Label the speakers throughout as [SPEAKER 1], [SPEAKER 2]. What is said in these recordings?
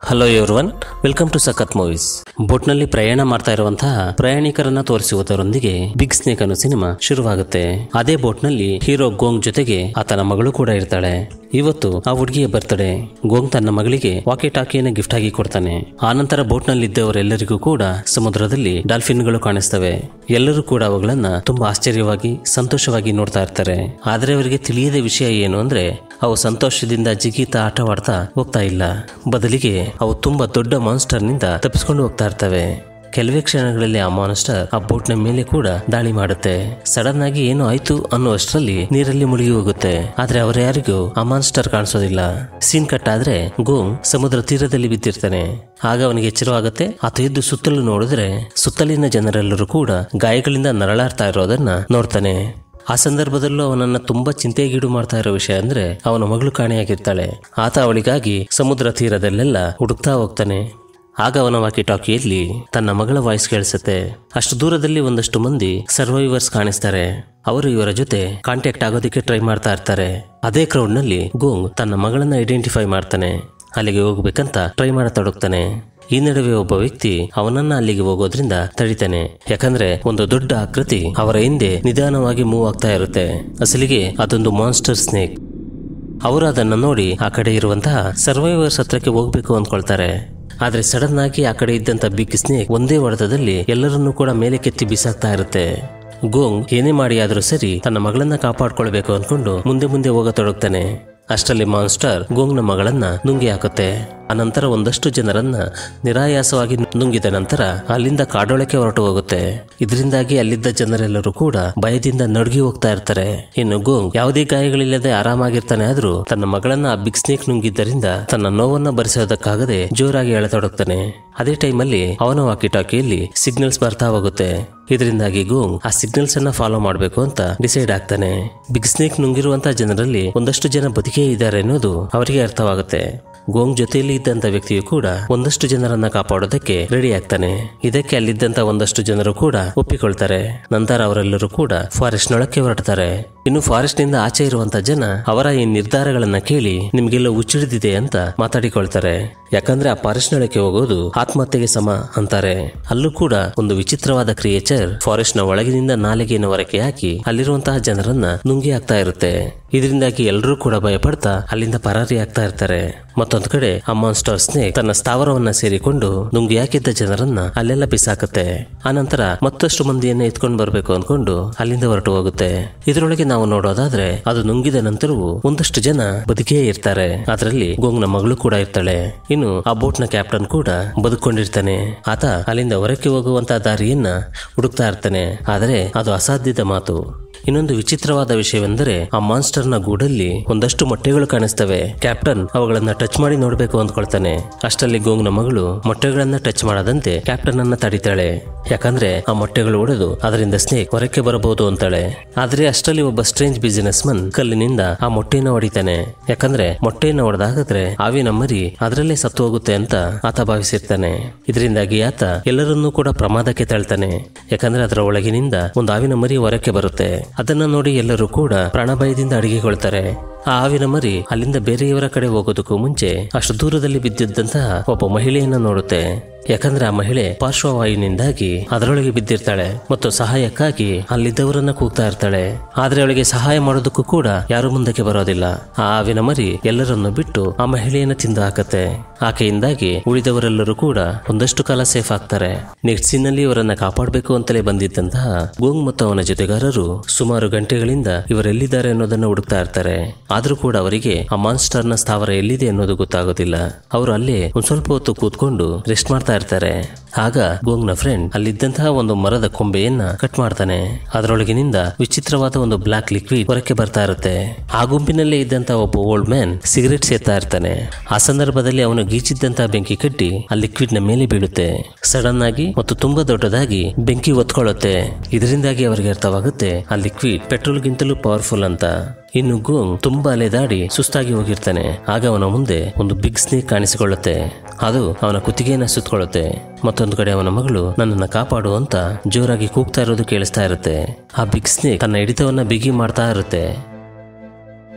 [SPEAKER 1] hello everyone welcome to Sakath movies ಬೋಟ್ನಲ್ಲಿ ಪ್ರಯಾಣ ಮಾಡ್ತಾ ಇರುವಂತಹ ಪ್ರಯಾಣಿಕರನ್ನ ತೋರಿಸುವುದರೊಂದಿಗೆ ಬಿಗ್ ಸ್ನೇಕ್ ಅನ್ನೋ ಸಿನಿಮಾ ಶುರುವಾಗುತ್ತೆ ಅದೇ ಬೋಟ್ನಲ್ಲಿ ಹೀರೋ ಗೋಂಗ್ ಜೊತೆಗೆ ಆತನ ಮಗಳು ಕೂಡ ಇರ್ತಾಳೆ ಇವತ್ತು ಆ ಹುಡುಗಿಯ ಬರ್ತಡೆ ಗೋಂಗ್ ತನ್ನ ಮಗಳಿಗೆ ವಾಕಿ ಟಾಕಿಯನ್ನು ಗಿಫ್ಟ್ ಆಗಿ ಕೊಡ್ತಾನೆ ಆನಂತರ ಬೋಟ್ನಲ್ಲಿದ್ದವರೆಲ್ಲರಿಗೂ ಕೂಡ ಸಮುದ್ರದಲ್ಲಿ ಡಾಲ್ಫಿನ್ಗಳು ಕಾಣಿಸ್ತವೆ ಎಲ್ಲರೂ ಕೂಡ ಅವುಗಳನ್ನ ತುಂಬಾ ಆಶ್ಚರ್ಯವಾಗಿ ಸಂತೋಷವಾಗಿ ನೋಡ್ತಾ ಇರ್ತಾರೆ ಆದ್ರೆ ಅವರಿಗೆ ತಿಳಿಯದ ವಿಷಯ ಏನು ಅಂದ್ರೆ ಅವು ಸಂತೋಷದಿಂದ ಜಿಗೀತಾ ಆಟವಾಡ್ತಾ ಹೋಗ್ತಾ ಇಲ್ಲ ಬದಲಿಗೆ ಅವು ತುಂಬಾ ದೊಡ್ಡ ಮಾನ್ಸ್ಟರ್ನಿಂದ ತಪ್ಪಿಸ್ಕೊಂಡು ಹೋಗ್ತಾ ಇರ್ತವೆ ಕೆಲವೇ ಕ್ಷಣಗಳಲ್ಲಿ ಆ ಮಾನ್ಸ್ಟರ್ ಆ ಬೋಟ್ನ ಮೇಲೆ ಕೂಡ ದಾಳಿ ಮಾಡುತ್ತೆ ಸಡನ್ ಆಗಿ ಏನು ಆಯ್ತು ಅನ್ನುವಷ್ಟರಲ್ಲಿ ನೀರಲ್ಲಿ ಮುಳುಗಿ ಹೋಗುತ್ತೆ ಆದ್ರೆ ಅವರ ಯಾರಿಗೂ ಆ ಮಾನ್ಸ್ಟರ್ ಕಾಣಿಸೋದಿಲ್ಲ ಸೀನ್ ಕಟ್ ಆದ್ರೆ ಗೋಂಗ್ ಸಮುದ್ರ ತೀರದಲ್ಲಿ ಬಿದ್ದಿರ್ತಾನೆ ಆಗ ಅವನಿಗೆ ಎಚ್ಚರವಾಗುತ್ತೆ ಆತ ಎದ್ದು ಸುತ್ತಲೂ ನೋಡಿದ್ರೆ ಸುತ್ತಲಿನ ಜನರೆಲ್ಲರೂ ಕೂಡ ಗಾಯಗಳಿಂದ ನರಳಾಡ್ತಾ ಇರೋದನ್ನ ನೋಡ್ತಾನೆ ಆ ಸಂದರ್ಭದಲ್ಲೂ ಅವನನ್ನ ತುಂಬಾ ಚಿಂತೆಗೀಡು ಮಾಡ್ತಾ ಇರೋ ವಿಷಯ ಅಂದ್ರೆ ಅವನ ಮಗಳು ಕಾಣೆಯಾಗಿರ್ತಾಳೆ ಆತ ಅವಳಿಗಾಗಿ ಸಮುದ್ರ ತೀರದಲ್ಲೆಲ್ಲ ಹುಡುಕ್ತಾ ಹೋಗ್ತಾನೆ ಆಗ ಅವನ ವಾಕಿ ಟಾಕಿಯಲ್ಲಿ ತನ್ನ ಮಗಳ ವಾಯ್ಸ್ ಕೇಳಿಸುತ್ತೆ ಅಷ್ಟು ದೂರದಲ್ಲಿ ಒಂದಷ್ಟು ಮಂದಿ ಸರ್ವೈವರ್ಸ್ ಕಾಣಿಸ್ತಾರೆ ಅವರು ಇವರ ಜೊತೆ ಕಾಂಟ್ಯಾಕ್ಟ್ ಆಗೋದಕ್ಕೆ ಟ್ರೈ ಮಾಡ್ತಾ ಇರ್ತಾರೆ ಅದೇ ಕ್ರೌಡ್ನಲ್ಲಿ ಗೋಂಗ್ ತನ್ನ ಮಗಳನ್ನ ಐಡೆಂಟಿಫೈ ಮಾಡ್ತಾನೆ ಅಲ್ಲಿಗೆ ಹೋಗ್ಬೇಕಂತ ಟ್ರೈ ಮಾಡತೊಡಗ್ತಾನೆ ಈ ನಡುವೆ ಒಬ್ಬ ವ್ಯಕ್ತಿ ಅವನನ್ನ ಅಲ್ಲಿಗೆ ಹೋಗೋದ್ರಿಂದ ತಡಿತಾನೆ ಯಾಕಂದ್ರೆ ಒಂದು ದೊಡ್ಡ ಆಕೃತಿ ಅವರ ಹಿಂದೆ ನಿಧಾನವಾಗಿ ಮೂವ್ ಆಗ್ತಾ ಇರುತ್ತೆ ಅಸಲಿಗೆ ಅದೊಂದು ಮಾನ್ಸ್ಟರ್ ಸ್ನೇಕ್ ಅವರು ಅದನ್ನ ನೋಡಿ ಆ ಕಡೆ ಇರುವಂತಹ ಸರ್ವೈವರ್ಸ್ ಹತ್ರಕ್ಕೆ ಹೋಗ್ಬೇಕು ಅಂದ್ಕೊಳ್ತಾರೆ ಆದ್ರೆ ಸಡನ್ ಆಗಿ ಆ ಕಡೆ ಇದ್ದಂತ ಬಿಗ್ ಸ್ನೇಕ್ ಒಂದೇ ಹೊಡೆತದಲ್ಲಿ ಎಲ್ಲರನ್ನೂ ಕೂಡ ಮೇಲೆ ಕೆತ್ತಿ ಬಿಸಾಕ್ತಾ ಇರುತ್ತೆ ಗೋಂಗ್ ಏನೇ ಮಾಡಿ ಆದ್ರೂ ಸರಿ ತನ್ನ ಮಗಳನ್ನ ಕಾಪಾಡ್ಕೊಳ್ಬೇಕು ಅನ್ಕೊಂಡು ಮುಂದೆ ಮುಂದೆ ಹೋಗತೊಡಗ್ತಾನೆ ಅಷ್ಟರಲ್ಲಿ ಮಾನ್ಸ್ಟರ್ ಗೋಂಗ್ನ ಮಗಳನ್ನ ನುಂಗಿ ಹಾಕುತ್ತೆ ಅನಂತರ ಒಂದಷ್ಟು ಜನರನ್ನ ನಿರಾಯಾಸವಾಗಿ ನುಂಗಿದ ನಂತರ ಅಲ್ಲಿಂದ ಕಾಡೊಳಕ್ಕೆ ಹೊರಟು ಹೋಗುತ್ತೆ ಇದರಿಂದಾಗಿ ಅಲ್ಲಿದ್ದ ಜನರೆಲ್ಲರೂ ಕೂಡ ಭಯದಿಂದ ನಡುಗಿ ಹೋಗ್ತಾ ಇರ್ತಾರೆ ಇನ್ನು ಗೋಂಗ್ ಯಾವುದೇ ಗಾಯಗಳಿಲ್ಲದೆ ಆರಾಮಾಗಿರ್ತಾನೆ ಆದ್ರೂ ತನ್ನ ಮಗಳನ್ನ ಆ ಬಿಗ್ ಸ್ನೇಕ್ ನುಂಗಿದ್ದರಿಂದ ತನ್ನ ನೋವನ್ನ ಭರಿಸೋದಕ್ಕಾಗದೆ ಜೋರಾಗಿ ಎಳತೊಡಗ್ತಾನೆ ಅದೇ ಟೈಮಲ್ಲಿ ಅವನ ವಾಕಿ ಟಾಕಿಯಲ್ಲಿ ಸಿಗ್ನಲ್ಸ್ ಬರ್ತಾ ಹೋಗುತ್ತೆ ಇದರಿಂದಾಗಿ ಗೋಂಗ್ ಆ ಸಿಗ್ನಲ್ಸ್ ಅನ್ನ ಫಾಲೋ ಮಾಡಬೇಕು ಅಂತ ಡಿಸೈಡ್ ಆಗ್ತಾನೆ ಬಿಗ್ ಸ್ನೇಕ್ ನುಂಗಿರುವಂತಹ ಜನರಲ್ಲಿ ಒಂದಷ್ಟು ಜನ ಬದುಕೇ ಇದ್ದಾರೆ ಅನ್ನೋದು ಅವರಿಗೆ ಅರ್ಥವಾಗುತ್ತೆ ಗೋಂಗ್ ಜೊತೆಯಲ್ಲಿ ಇದ್ದಂತ ವ್ಯಕ್ತಿಯು ಕೂಡ ಒಂದಷ್ಟು ಜನರನ್ನ ಕಾಪಾಡೋದಕ್ಕೆ ರೆಡಿ ಆಗ್ತಾನೆ ಇದಕ್ಕೆ ಅಲ್ಲಿದ್ದಂತ ಒಂದಷ್ಟು ಜನರು ಕೂಡ ಒಪ್ಪಿಕೊಳ್ತಾರೆ ನಂತರ ಅವರೆಲ್ಲರೂ ಕೂಡ ಫಾರೆಸ್ಟ್ ನೊಳಕ್ಕೆ ಹೊರಡ್ತಾರೆ ಇನ್ನು ಫಾರೆಸ್ಟ್ ನಿಂದ ಆಚೆ ಇರುವಂತ ಜನ ಅವರ ಈ ನಿರ್ಧಾರಗಳನ್ನ ಕೇಳಿ ನಿಮ್ಗೆಲ್ಲ ಹುಚ್ಚಿಡಿದಿದೆ ಅಂತ ಮಾತಾಡಿಕೊಳ್ತಾರೆ ಯಾಕಂದ್ರೆ ಆ ಫಾರೆಸ್ಟ್ ನೊಳಕ್ಕೆ ಹೋಗೋದು ಆತ್ಮಹತ್ಯೆಗೆ ಸಮ ಅಂತಾರೆ ಅಲ್ಲೂ ಕೂಡ ಒಂದು ವಿಚಿತ್ರವಾದ ಕ್ರಿಯೇಚರ್ ಫಾರೆಸ್ಟ್ ನ ಒಳಗಿನಿಂದ ನಾಲಿಗೆಯನ್ನು ಹೊರಕ್ಕೆ ಹಾಕಿ ಅಲ್ಲಿರುವಂತಹ ಜನರನ್ನ ನುಂಗಿ ಹಾಕ್ತಾ ಇರುತ್ತೆ ಇದರಿಂದಾಗಿ ಎಲ್ಲರೂ ಕೂಡ ಭಯಪಡ್ತಾ ಅಲ್ಲಿಂದ ಪರಾರಿ ಆಗ್ತಾ ಇರ್ತಾರೆ ಮತ್ತೊಂದು ಕಡೆ ಆ ಮಾನ್ಸ್ಟರ್ ಸ್ನೇಕ್ ತನ್ನ ಸ್ಥಾವರವನ್ನ ಸೇರಿಕೊಂಡು ನುಂಗಿ ಹಾಕಿದ್ದ ಜನರನ್ನ ಅಲ್ಲೆಲ್ಲ ಬಿಸಾಕುತ್ತೆ ಆನಂತರ ಮತ್ತಷ್ಟು ಮಂದಿಯನ್ನ ಎತ್ಕೊಂಡು ಬರ್ಬೇಕು ಅನ್ಕೊಂಡು ಅಲ್ಲಿಂದ ಹೊರಟು ಹೋಗುತ್ತೆ ಇದರೊಳಗೆ ನಾವು ನೋಡೋದಾದ್ರೆ ಅದು ನುಂಗಿದ ನಂತರವೂ ಒಂದಷ್ಟು ಜನ ಬದುಕೇ ಇರ್ತಾರೆ ಅದರಲ್ಲಿ ಗೋಂಗ್ನ ಮಗಳು ಕೂಡ ಇರ್ತಾಳೆ ಇನ್ನು ಆ ಬೋಟ್ ನ ಕ್ಯಾಪ್ಟನ್ ಕೂಡ ಬದುಕೊಂಡಿರ್ತಾನೆ ಆತ ಅಲ್ಲಿಂದ ಹೊರಕ್ಕೆ ಹೋಗುವಂತ ದಾರಿಯನ್ನ ಹುಡುಕ್ತಾ ಇರ್ತಾನೆ ಆದರೆ ಅದು ಅಸಾಧ್ಯದ ಮಾತು ಇನ್ನೊಂದು ವಿಚಿತ್ರವಾದ ವಿಷಯವೆಂದರೆ ಆ ಮಾನ್ಸ್ಟರ್ ನ ಗೂಡಲ್ಲಿ ಒಂದಷ್ಟು ಮೊಟ್ಟೆಗಳು ಕಾಣಿಸ್ತವೆ ಕ್ಯಾಪ್ಟನ್ ಅವುಗಳನ್ನ ಟಚ್ ಮಾಡಿ ನೋಡ್ಬೇಕು ಅಂದ್ಕೊಳ್ತಾನೆ ಅಷ್ಟರಲ್ಲಿ ಗೋಂಗ್ನ ಮಗಳು ಮೊಟ್ಟೆಗಳನ್ನ ಟಚ್ ಮಾಡದಂತೆ ಕ್ಯಾಪ್ಟನ್ ಅನ್ನ ತಡಿತಾಳೆ ಯಾಕಂದ್ರೆ ಆ ಮೊಟ್ಟೆಗಳು ಒಡೆದು ಅದರಿಂದ ಸ್ನೇಕ್ ಹೊರಕ್ಕೆ ಬರಬಹುದು ಅಂತಾಳೆ ಆದ್ರೆ ಅಷ್ಟರಲ್ಲಿ ಒಬ್ಬ ಸ್ಟ್ರೇಂಜ್ ಬಿಸಿನೆಸ್ ಮನ್ ಕಲ್ಲಿನಿಂದ ಆ ಮೊಟ್ಟೆಯನ್ನ ಹೊಡಿತಾನೆ ಯಾಕಂದ್ರೆ ಮೊಟ್ಟೆಯನ್ನ ಹೊಡೆದಾಗದ್ರೆ ಆವಿನ ಮರಿ ಅದರಲ್ಲೇ ಸತ್ತು ಹೋಗುತ್ತೆ ಅಂತ ಆತ ಭಾವಿಸಿರ್ತಾನೆ ಇದರಿಂದಾಗಿ ಆತ ಎಲ್ಲರನ್ನೂ ಕೂಡ ಪ್ರಮಾದಕ್ಕೆ ತಳ್ತಾನೆ ಯಾಕಂದ್ರೆ ಅದರ ಒಳಗಿನಿಂದ ಒಂದು ಆವಿನ ಮರಿ ಹೊರಕ್ಕೆ ಬರುತ್ತೆ ಅದನ್ನ ನೋಡಿ ಎಲ್ಲರೂ ಕೂಡ ಪ್ರಾಣಭಯದಿಂದ ಅಡಿಗೆಗೊಳ್ತಾರೆ ಆ ಆವಿನ ಮರಿ ಅಲ್ಲಿಂದ ಬೇರೆಯವರ ಕಡೆ ಹೋಗೋದಕ್ಕೂ ಮುಂಚೆ ಅಷ್ಟು ದೂರದಲ್ಲಿ ಬಿದ್ದಿದ್ದಂತಹ ಒಬ್ಬ ಮಹಿಳೆಯನ್ನ ನೋಡುತ್ತೆ ಯಾಕಂದ್ರೆ ಆ ಮಹಿಳೆ ಪಾರ್ಶ್ವವಾಯುವಿನಿಂದಾಗಿ ಅದರೊಳಗೆ ಬಿದ್ದಿರ್ತಾಳೆ ಮತ್ತು ಸಹಾಯಕ್ಕಾಗಿ ಅಲ್ಲಿದ್ದವರನ್ನ ಕೂಗ್ತಾ ಇರ್ತಾಳೆ ಆದ್ರೆ ಅವಳಿಗೆ ಸಹಾಯ ಮಾಡೋದಕ್ಕೂ ಕೂಡ ಯಾರು ಮುಂದಕ್ಕೆ ಬರೋದಿಲ್ಲ ಆ ಆವಿನ ಮರಿ ಎಲ್ಲರನ್ನು ಬಿಟ್ಟು ಆ ಮಹಿಳೆಯನ್ನ ತಿಂದು ಹಾಕತ್ತೆ ಆಕೆಯಿಂದಾಗಿ ಉಳಿದವರೆಲ್ಲರೂ ಕೂಡ ಒಂದಷ್ಟು ಕಾಲ ಸೇಫ್ ಆಗ್ತಾರೆ ನೆಕ್ಸ್ಟ್ ಸೀನಲ್ಲಿ ಇವರನ್ನ ಕಾಪಾಡಬೇಕು ಅಂತಲೇ ಬಂದಿದ್ದಂತಹ ಗೋಂಗ್ ಮತ್ತು ಅವನ ಜೊತೆಗಾರರು ಸುಮಾರು ಗಂಟೆಗಳಿಂದ ಇವರೆಲ್ಲಿದ್ದಾರೆ ಅನ್ನೋದನ್ನ ಹುಡುಕ್ತಾ ಇರ್ತಾರೆ ಆದ್ರೂ ಕೂಡ ಅವರಿಗೆ ಆ ಮಾನ್ಸ್ಟರ್ ನ ಸ್ಥಾವರ ಎಲ್ಲಿದೆ ಅನ್ನೋದು ಗೊತ್ತಾಗೋದಿಲ್ಲ ಅವರು ಅಲ್ಲೇ ಒಂದ್ ಸ್ವಲ್ಪ ಹೊತ್ತು ಕೂತ್ಕೊಂಡು ರೆಸ್ಟ್ ಮಾಡ್ತಾ ಇರ್ತಾರೆ ಆಗ ಗೋಂಗ್ನ ಫ್ರೆಂಡ್ ಅಲ್ಲಿದ್ದಂತಹ ಒಂದು ಮರದ ಕೊಂಬೆಯನ್ನ ಕಟ್ ಮಾಡ್ತಾನೆ ಅದರೊಳಗಿನಿಂದ ವಿಚಿತ್ರವಾದ ಒಂದು ಬ್ಲಾಕ್ ಲಿಕ್ವಿಡ್ ಹೊರಕ್ಕೆ ಬರ್ತಾ ಇರುತ್ತೆ ಆ ಗುಂಪಿನಲ್ಲೇ ಇದ್ದಂತಹ ಒಬ್ಬ ಓಲ್ಡ್ ಮ್ಯಾನ್ ಸಿಗರೆಟ್ ಸೇರ್ತಾ ಇರ್ತಾನೆ ಆ ಸಂದರ್ಭದಲ್ಲಿ ಅವನು ಗೀಚಿದ್ದಂತಹ ಬೆಂಕಿ ಕಟ್ಟಿ ಆ ಲಿಕ್ವಿಡ್ ನ ಮೇಲೆ ಬೀಳುತ್ತೆ ಸಡನ್ ಆಗಿ ಮತ್ತು ತುಂಬಾ ದೊಡ್ಡದಾಗಿ ಬೆಂಕಿ ಒತ್ಕೊಳ್ಳುತ್ತೆ ಇದರಿಂದಾಗಿ ಅವರಿಗೆ ಅರ್ಥವಾಗುತ್ತೆ ಆ ಲಿಕ್ವಿಡ್ ಪೆಟ್ರೋಲ್ಗಿಂತಲೂ ಪವರ್ಫುಲ್ ಅಂತ ಇನ್ನು ಗೋಂಗ್ ತುಂಬಾ ಅಲೆದಾಡಿ ಸುಸ್ತಾಗಿ ಹೋಗಿರ್ತಾನೆ ಆಗ ಅವನ ಮುಂದೆ ಒಂದು ಬಿಗ್ ಸ್ನೇಕ್ ಕಾಣಿಸಿಕೊಳ್ಳುತ್ತೆ ಅದು ಅವನ ಕುತ್ತಿಗೆಯನ್ನ ಸುತ್ತಕೊಳ್ಳುತ್ತೆ ಮತ್ತೊಂದು ಕಡೆ ಅವನ ಮಗಳು ನನ್ನನ್ನ ಕಾಪಾಡು ಅಂತ ಜೋರಾಗಿ ಕೂಗ್ತಾ ಇರೋದು ಕೇಳಿಸ್ತಾ ಇರುತ್ತೆ ಆ ಬಿಗ್ ಸ್ನೇಕ್ ತನ್ನ ಹಿಡಿತವನ್ನ ಬಿಗಿ ಮಾಡ್ತಾ ಇರುತ್ತೆ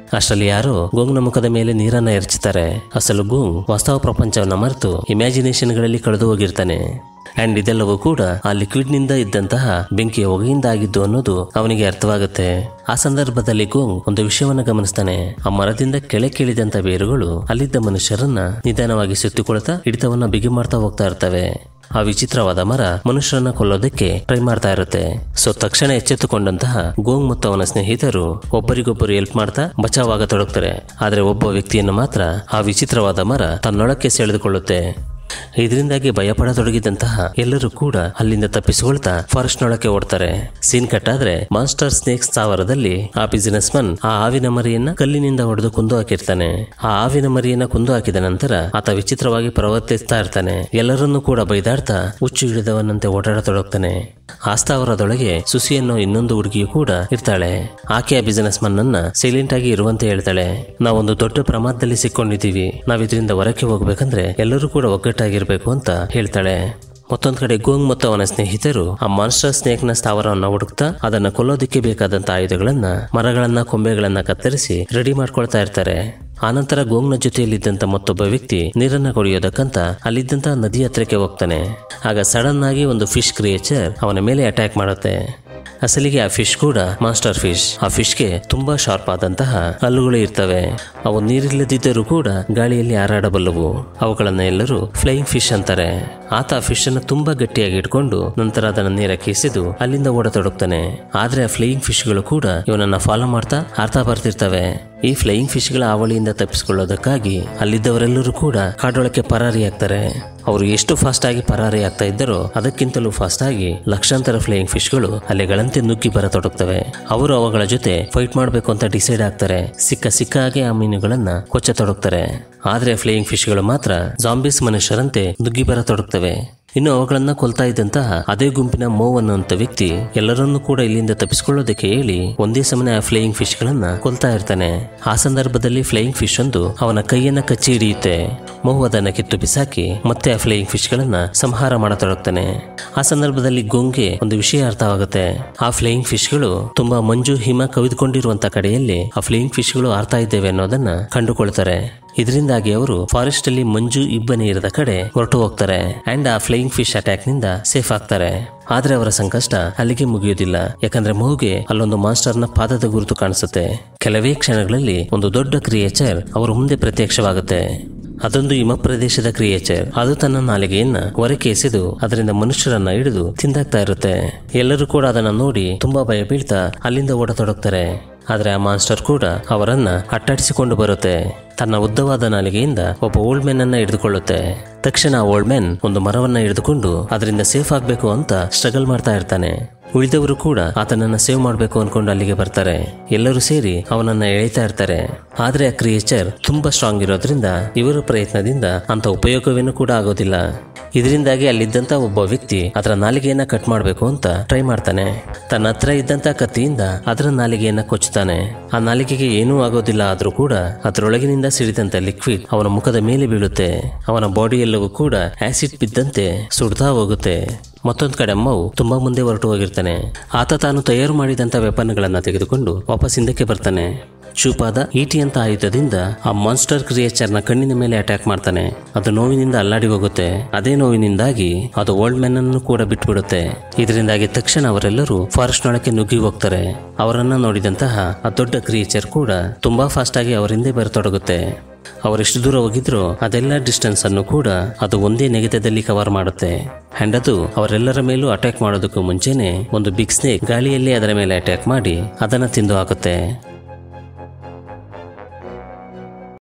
[SPEAKER 1] ಅಷ್ಟರಲ್ಲಿ ಯಾರೋ ಗೋಂಗ್ನ ಮುಖದ ಮೇಲೆ ನೀರನ್ನ ಎರಚುತ್ತಾರೆ ಅಸಲು ಗೋಂಗ್ ವಾಸ್ತವ ಪ್ರಪಂಚವನ್ನ ಮರೆತು ಇಮ್ಯಾಜಿನೇಷನ್ಗಳಲ್ಲಿ ಕಳೆದು ಹೋಗಿರ್ತಾನೆ ಅಂಡ್ ಇದೆಲ್ಲವೂ ಕೂಡ ಆ ಲಿಕ್ವಿಡ್ ನಿಂದ ಇದ್ದಂತಹ ಬೆಂಕಿಯ ಹೊಗೆಯಿಂದ ಆಗಿದ್ದು ಅನ್ನೋದು ಅವನಿಗೆ ಅರ್ಥವಾಗುತ್ತೆ ಆ ಸಂದರ್ಭದಲ್ಲಿ ಗೋಂಗ್ ಒಂದು ವಿಷಯವನ್ನ ಗಮನಿಸ್ತಾನೆ ಆ ಮರದಿಂದ ಕೆಳ ಕೇಳಿದಂತ ಬೇರುಗಳು ಅಲ್ಲಿದ್ದ ಮನುಷ್ಯರನ್ನ ನಿಧಾನವಾಗಿ ಸುತ್ತಿಕೊಳ್ತಾ ಹಿಡಿತವನ್ನ ಬಿಗಿ ಮಾಡ್ತಾ ಹೋಗ್ತಾ ಇರ್ತವೆ ಆ ವಿಚಿತ್ರವಾದ ಮರ ಮನುಷ್ಯರನ್ನ ಕೊಲ್ಲೋದಕ್ಕೆ ಟ್ರೈ ಮಾಡ್ತಾ ಇರುತ್ತೆ ಸೊ ತಕ್ಷಣ ಎಚ್ಚೆತ್ತುಕೊಂಡಂತಹ ಗೋಂಗ್ ಮತ್ತು ಅವನ ಸ್ನೇಹಿತರು ಒಬ್ಬರಿಗೊಬ್ಬರು ಹೆಲ್ಪ್ ಮಾಡ್ತಾ ಬಚಾವಾಗತೊಡಗ್ತಾರೆ ಆದ್ರೆ ಒಬ್ಬ ವ್ಯಕ್ತಿಯನ್ನು ಮಾತ್ರ ಆ ವಿಚಿತ್ರವಾದ ಮರ ತನ್ನೊಳಕ್ಕೆ ಸೆಳೆದುಕೊಳ್ಳುತ್ತೆ ಇದರಿಂದಾಗಿ ಭಯಪಡತೊಡಗಿದಂತಹ ಎಲ್ಲರೂ ಕೂಡ ಅಲ್ಲಿಂದ ತಪ್ಪಿಸಿಕೊಳ್ತಾ ಫಾರೆಸ್ಟ್ ನೊಳಕ್ಕೆ ಓಡ್ತಾರೆ ಸೀನ್ ಕಟ್ ಆದ್ರೆ ಮಾಸ್ಟರ್ ಸ್ನೇಕ್ಸ್ ಸ್ಥಾವರದಲ್ಲಿ ಆ ಬಿಸಿನೆಸ್ ಮನ್ ಆ ಹಾವಿನ ಮರಿಯನ್ನ ಕಲ್ಲಿನಿಂದ ಹೊಡೆದು ಕುಂದು ಹಾಕಿರ್ತಾನೆ ಆ ಹಾವಿನ ಮರಿಯನ್ನ ಕುಂದು ಹಾಕಿದ ನಂತರ ಆತ ವಿಚಿತ್ರವಾಗಿ ಪ್ರವರ್ತಿಸ್ತಾ ಇರ್ತಾನೆ ಎಲ್ಲರನ್ನೂ ಕೂಡ ಬೈದಾಡ್ತಾ ಹುಚ್ಚು ಹಿಡಿದವನಂತೆ ಓಡಾಡತೊಡಗ್ತಾನೆ ಆ ಸ್ಥಾವರದೊಳಗೆ ಸುಸಿ ಅನ್ನೋ ಇನ್ನೊಂದು ಹುಡುಗಿಯು ಕೂಡ ಇರ್ತಾಳೆ ಆಕೆ ಆ ಬಿಸಿನೆಸ್ ಮನ್ ಅನ್ನ ಸೈಲೆಂಟ್ ಆಗಿ ಇರುವಂತೆ ಹೇಳ್ತಾಳೆ ನಾವೊಂದು ದೊಡ್ಡ ಪ್ರಮಾದದಲ್ಲಿ ಸಿಕ್ಕೊಂಡಿದ್ದೀವಿ ನಾವ್ ಇದರಿಂದ ಹೊರಕ್ಕೆ ಹೋಗ್ಬೇಕಂದ್ರೆ ಎಲ್ಲರೂ ಕೂಡ ಒಗ್ಗಟ್ಟಾಗಿರ್ಬೇಕು ಅಂತ ಹೇಳ್ತಾಳೆ ಮತ್ತೊಂದ್ ಕಡೆ ಗೋಂಗ್ ಮತ್ತು ಅವನ ಸ್ನೇಹಿತರು ಆ ಮಾನ್ಸ್ಟರ್ ಸ್ನೇಕ್ ನ ಸ್ಥಾವರವನ್ನ ಹುಡುಕ್ತಾ ಅದನ್ನ ಕೊಲ್ಲೋದಿಕ್ಕೆ ಬೇಕಾದಂತ ಆಯುಧಗಳನ್ನ ಮರಗಳನ್ನ ಕೊಂಬೆಗಳನ್ನ ಕತ್ತರಿಸಿ ರೆಡಿ ಮಾಡ್ಕೊಳ್ತಾ ಇರ್ತಾರೆ ಆನಂತರ ಗೋಂಗ್ನ ಜೊತೆಯಲ್ಲಿದ್ದಂತ ಮತ್ತೊಬ್ಬ ವ್ಯಕ್ತಿ ನೀರನ್ನ ಕುಡಿಯೋದಕ್ಕಂತ ಅಲ್ಲಿದ್ದಂತ ನದಿ ಹತ್ರಕ್ಕೆ ಹೋಗ್ತಾನೆ ಆಗ ಸಡನ್ ಆಗಿ ಒಂದು ಫಿಶ್ ಕ್ರಿಯೇಚರ್ ಅವನ ಮೇಲೆ ಅಟ್ಯಾಕ್ ಮಾಡುತ್ತೆ ಅಸಲಿಗೆ ಆ ಫಿಶ್ ಕೂಡ ಮಾಸ್ಟರ್ ಫಿಶ್ ಆ ಫಿಶ್ಗೆ ತುಂಬಾ ಶಾರ್ಪ್ ಆದಂತಹ ಹಲ್ಲುಗಳು ಇರ್ತವೆ ಅವು ನೀರಿಲ್ಲದಿದ್ದರೂ ಕೂಡ ಗಾಳಿಯಲ್ಲಿ ಹಾರಾಡಬಲ್ಲವು ಅವುಗಳನ್ನ ಎಲ್ಲರೂ ಫ್ಲೈಯಿಂಗ್ ಫಿಶ್ ಅಂತಾರೆ ಆತ ಆ ಫಿಶ್ ಅನ್ನು ತುಂಬಾ ಗಟ್ಟಿಯಾಗಿ ಇಟ್ಕೊಂಡು ನಂತರ ಅದನ್ನ ನೀರಕ್ಕೆ ಎಸೆದು ಅಲ್ಲಿಂದ ಓಡತೊಡಗ್ತಾನೆ ಆದ್ರೆ ಆ ಫ್ಲೈಯಿಂಗ್ ಫಿಶ್ಗಳು ಕೂಡ ಇವನನ್ನ ಫಾಲೋ ಮಾಡ್ತಾ ಆರ್ತಾ ಬರ್ತಿರ್ತವೆ ಈ ಫ್ಲೈಯಿಂಗ್ ಫಿಶ್ಗಳ ಹಾವಳಿಯಿಂದ ತಪ್ಪಿಸಿಕೊಳ್ಳೋದಕ್ಕಾಗಿ ಅಲ್ಲಿದ್ದವರೆಲ್ಲರೂ ಕೂಡ ಕಾಡೊಳಕ್ಕೆ ಪರಾರಿಯಾಗ್ತಾರೆ ಅವರು ಎಷ್ಟು ಫಾಸ್ಟ್ ಆಗಿ ಪರಾರಿ ಆಗ್ತಾ ಇದ್ದರೋ ಅದಕ್ಕಿಂತಲೂ ಫಾಸ್ಟ್ ಆಗಿ ಲಕ್ಷಾಂತರ ಫ್ಲೈಯಿಂಗ್ ಫಿಶ್ಗಳು ಅಲೆಗಳಂತೆ ನುಗ್ಗಿ ಬರತೊಡಗ್ತವೆ ಅವರು ಅವುಗಳ ಜೊತೆ ಫೈಟ್ ಮಾಡಬೇಕು ಅಂತ ಡಿಸೈಡ್ ಆಗ್ತಾರೆ ಸಿಕ್ಕ ಸಿಕ್ಕ ಹಾಗೆ ಆ ಮೀನುಗಳನ್ನ ಕೊಚ್ಚತೊಡಗ್ತಾರೆ ಆದ್ರೆ ಫ್ಲೈಯಿಂಗ್ ಫಿಶ್ಗಳು ಮಾತ್ರ ಜಾಂಬೀಸ್ ಮನುಷ್ಯರಂತೆ ನುಗ್ಗಿ ಬರತೊಡಗ್ತವೆ ಇನ್ನು ಅವುಗಳನ್ನ ಕೊಲ್ತಾ ಇದ್ದಂತಹ ಅದೇ ಗುಂಪಿನ ಮೋವ್ ಅನ್ನುವಂತ ವ್ಯಕ್ತಿ ಎಲ್ಲರನ್ನೂ ಕೂಡ ಇಲ್ಲಿಂದ ತಪ್ಪಿಸಿಕೊಳ್ಳೋದಕ್ಕೆ ಹೇಳಿ ಒಂದೇ ಸಮನೆ ಆ ಫ್ಲೈಯಿಂಗ್ ಫಿಶ್ ಗಳನ್ನ ಕೊಲ್ತಾ ಇರ್ತಾನೆ ಆ ಸಂದರ್ಭದಲ್ಲಿ ಫ್ಲೈಯಿಂಗ್ ಫಿಶ್ ಒಂದು ಅವನ ಕೈಯನ್ನ ಕಚ್ಚಿ ಹಿಡಿಯುತ್ತೆ ಮೋವ್ ಅದನ್ನ ಕಿತ್ತು ಬಿಸಾಕಿ ಮತ್ತೆ ಆ ಫ್ಲೈಯಿಂಗ್ ಫಿಶ್ ಗಳನ್ನ ಸಂಹಾರ ಮಾಡತೊಡಗ್ತಾನೆ ಆ ಸಂದರ್ಭದಲ್ಲಿ ಗೋಂಗೆ ಒಂದು ವಿಷಯ ಅರ್ಥವಾಗುತ್ತೆ ಆ ಫ್ಲೈಯಿಂಗ್ ಫಿಶ್ ಗಳು ತುಂಬಾ ಮಂಜು ಹಿಮ ಕವಿದುಕೊಂಡಿರುವಂತ ಕಡೆಯಲ್ಲಿ ಆ ಫ್ಲೈಯಿಂಗ್ ಫಿಶ್ ಗಳು ಆರ್ತಾ ಇದ್ದೇವೆ ಅನ್ನೋದನ್ನ ಕಂಡುಕೊಳ್ತಾರೆ ಇದರಿಂದಾಗಿ ಅವರು ಫಾರೆಸ್ಟ್ ಅಲ್ಲಿ ಮಂಜು ಇಬ್ಬನಿ ಇರದ ಕಡೆ ಹೊರಟು ಹೋಗ್ತಾರೆ ಅಂಡ್ ಆ ಫ್ಲೈಯಿಂಗ್ ಫಿಶ್ ಅಟ್ಯಾಕ್ ನಿಂದ ಸೇಫ್ ಆಗ್ತಾರೆ ಆದ್ರೆ ಅವರ ಸಂಕಷ್ಟ ಅಲ್ಲಿಗೆ ಮುಗಿಯುವುದಿಲ್ಲ ಯಾಕಂದ್ರೆ ಮೂಗೆ ಅಲ್ಲೊಂದು ಮಾಸ್ಟರ್ನ ಪಾದದ ಗುರುತು ಕಾಣಿಸುತ್ತೆ ಕೆಲವೇ ಕ್ಷಣಗಳಲ್ಲಿ ಒಂದು ದೊಡ್ಡ ಕ್ರಿಯೇಚರ್ ಅವರ ಮುಂದೆ ಪ್ರತ್ಯಕ್ಷವಾಗುತ್ತೆ ಅದೊಂದು ಹಿಮ ಪ್ರದೇಶದ ಕ್ರಿಯೇಚರ್ ಅದು ತನ್ನ ನಾಲಿಗೆಯನ್ನ ಹೊರಕ್ಕೆ ಎಸೆದು ಅದರಿಂದ ಮನುಷ್ಯರನ್ನ ಹಿಡಿದು ತಿಂದಾಕ್ತಾ ಇರುತ್ತೆ ಎಲ್ಲರೂ ಕೂಡ ಅದನ್ನ ನೋಡಿ ತುಂಬಾ ಭಯ ಬೀಳ್ತಾ ಅಲ್ಲಿಂದ ಓಡತೊಡಗ್ತಾರೆ ಆದ್ರೆ ಆ ಮಾನ್ಸ್ಟರ್ ಕೂಡ ಅವರನ್ನ ಅಟ್ಟಾಡಿಸಿಕೊಂಡು ಬರುತ್ತೆ ತನ್ನ ಉದ್ದವಾದ ನಾಲಿಗೆಯಿಂದ ಒಬ್ಬ ಓಲ್ಡ್ ಮ್ಯಾನ್ ಅನ್ನ ಹಿಡಿದುಕೊಳ್ಳುತ್ತೆ ತಕ್ಷಣ ಆ ಓಲ್ಡ್ ಮ್ಯಾನ್ ಒಂದು ಮರವನ್ನ ಹಿಡಿದುಕೊಂಡು ಅದರಿಂದ ಸೇಫ್ ಆಗ್ಬೇಕು ಅಂತ ಸ್ಟ್ರಗಲ್ ಮಾಡ್ತಾ ಇರ್ತಾನೆ ಉಳಿದವರು ಕೂಡ ಆತನನ್ನ ಸೇವ್ ಮಾಡಬೇಕು ಅನ್ಕೊಂಡು ಅಲ್ಲಿಗೆ ಬರ್ತಾರೆ ಎಲ್ಲರೂ ಸೇರಿ ಅವನನ್ನ ಎಳಿತಾ ಇರ್ತಾರೆ ಆದ್ರೆ ಆ ಕ್ರಿಯೇಚರ್ ತುಂಬಾ ಸ್ಟ್ರಾಂಗ್ ಇರೋದ್ರಿಂದ ಇವರ ಪ್ರಯತ್ನದಿಂದ ಅಂತ ಉಪಯೋಗವೇನು ಕೂಡ ಆಗೋದಿಲ್ಲ ಇದರಿಂದಾಗಿ ಅಲ್ಲಿದ್ದಂತ ಒಬ್ಬ ವ್ಯಕ್ತಿ ಅದರ ನಾಲಿಗೆಯನ್ನ ಕಟ್ ಮಾಡಬೇಕು ಅಂತ ಟ್ರೈ ಮಾಡ್ತಾನೆ ತನ್ನ ಹತ್ರ ಇದ್ದಂತ ಕತ್ತಿಯಿಂದ ಅದರ ನಾಲಿಗೆಯನ್ನ ಕೊಚ್ಚುತ್ತಾನೆ ಆ ನಾಲಿಗೆಗೆ ಏನೂ ಆಗೋದಿಲ್ಲ ಆದ್ರೂ ಕೂಡ ಅದರೊಳಗಿನಿಂದ ಸಿಡಿದಂತ ಲಿಕ್ವಿಡ್ ಅವನ ಮುಖದ ಮೇಲೆ ಬೀಳುತ್ತೆ ಅವನ ಬಾಡಿ ಎಲ್ಲವೂ ಕೂಡ ಆಸಿಡ್ ಬಿದ್ದಂತೆ ಸುಡ್ತಾ ಹೋಗುತ್ತೆ ಮತ್ತೊಂದ್ ಕಡೆ ಅಮ್ಮವು ತುಂಬಾ ಮುಂದೆ ಹೊರಟು ಹೋಗಿರ್ತಾನೆ ಆತ ತಾನು ತಯಾರು ಮಾಡಿದಂತ ವೆಪನ್ಗಳನ್ನ ತೆಗೆದುಕೊಂಡು ವಾಪಸ್ ಹಿಂದಕ್ಕೆ ಬರ್ತಾನೆ ಚೂಪಾದ ಈಟಿ ಅಂತ ಆಯುಧದಿಂದ ಆ ಮಾನ್ಸ್ಟರ್ ಕ್ರಿಯೇಚರ್ನ ಕಣ್ಣಿನ ಮೇಲೆ ಅಟ್ಯಾಕ್ ಮಾಡ್ತಾನೆ ಅದು ನೋವಿನಿಂದ ಅಲ್ಲಾಡಿ ಹೋಗುತ್ತೆ ಅದೇ ನೋವಿನಿಂದಾಗಿ ಅದು ಓಲ್ಡ್ ಮ್ಯಾನ್ ಅನ್ನು ಕೂಡ ಬಿಟ್ಬಿಡುತ್ತೆ ಇದರಿಂದಾಗಿ ತಕ್ಷಣ ಅವರೆಲ್ಲರೂ ಫಾರೆಸ್ಟ್ ನೊಳಕ್ಕೆ ನುಗ್ಗಿ ಹೋಗ್ತಾರೆ ಅವರನ್ನ ನೋಡಿದಂತಹ ಆ ದೊಡ್ಡ ಕ್ರಿಯೇಚರ್ ಕೂಡ ತುಂಬಾ ಫಾಸ್ಟ್ ಆಗಿ ಅವರ ಹಿಂದೆ ಬರತೊಡಗುತ್ತೆ ಅವರೆಷ್ಟು ದೂರ ಹೋಗಿದ್ರೋ ಅದೆಲ್ಲ ಡಿಸ್ಟೆನ್ಸ್ ಅನ್ನು ಕೂಡ ಅದು ಒಂದೇ ನೆಗೆತದಲ್ಲಿ ಕವರ್ ಮಾಡುತ್ತೆ ಅಂಡ್ ಅದು ಅವರೆಲ್ಲರ ಮೇಲೂ ಅಟ್ಯಾಕ್ ಮಾಡೋದಕ್ಕೂ ಮುಂಚೆನೆ ಒಂದು ಬಿಗ್ ಸ್ನೇಕ್ ಗಾಳಿಯಲ್ಲಿ ಅದರ ಮೇಲೆ ಅಟ್ಯಾಕ್ ಮಾಡಿ ಅದನ್ನ ತಿಂದು ಹಾಕುತ್ತೆ